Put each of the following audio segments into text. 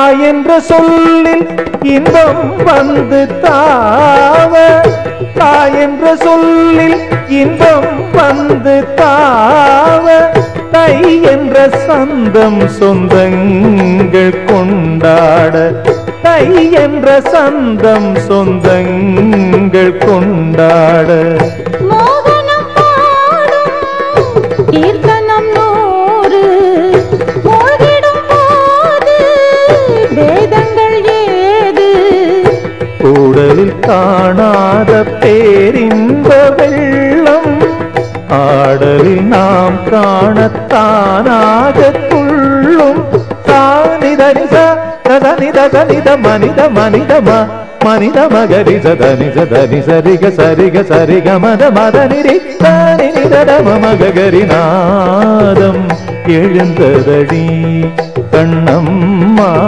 தாய் என்ற சொல்லில் இன்பம் வந்து தாவ தாய் என்ற சொல்லில் இன்பம் வந்து தாவ தை என்ற சந்தம் சொந்தங்கள் கொண்டாட தை என்ற சந்தம் சொந்தங்கள் கொண்டாட மோகனம் பாடும் கீர்த்தனம் நூறு மூழ்கிடும் போது வேதங்கள் ஏது கூடலில் காணாத பேரின்ப வெள்ளம் ஆடலில் நாம் காணத்தானாக துள்ளும் தானிதனித தனித தனித மனித மனிதம மனித மகரி சதனி சதனி சரிக சரிக சரிக மத மத நிரி தனி நிதம மகரி நாதம் எழுந்ததடி கண்ணம்மா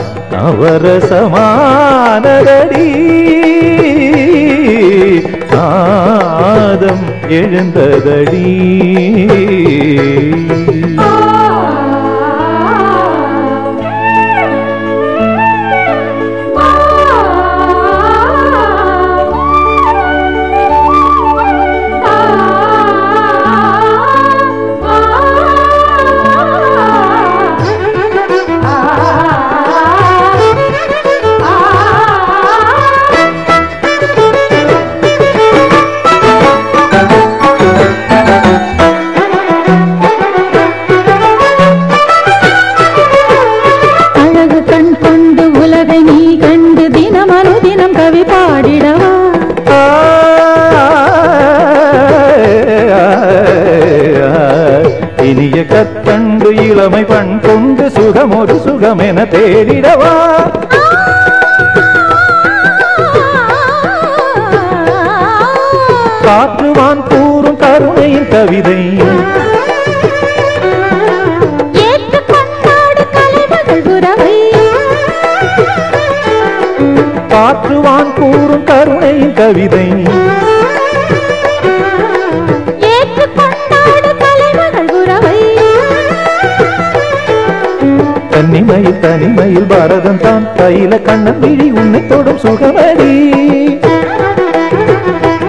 நவரசமானதடி நாதம் எழுந்ததடி அழகு கண் கொண்டு உலகை நீ கண்டு தினம் அனுதினம் கவி பாடிடவா இனிய கத்தண்டு இளமை பண் கொண்டு சுகமொரு சுகமென தேடிடவா காற்றுவான் கூறும் கருணையின் கவிதை ஏற்று கொண்டாடு கலைமகள் உறவை காற்றுவான் கூறும் கருணையின் கவிதை ஏற்று கொண்டாடு கலைமகள் உறவை தன்னிமையில் தனிமையில் பாரதம் தான் கையில கண்ணன் விழி உன்னை தொடும் சுகமடி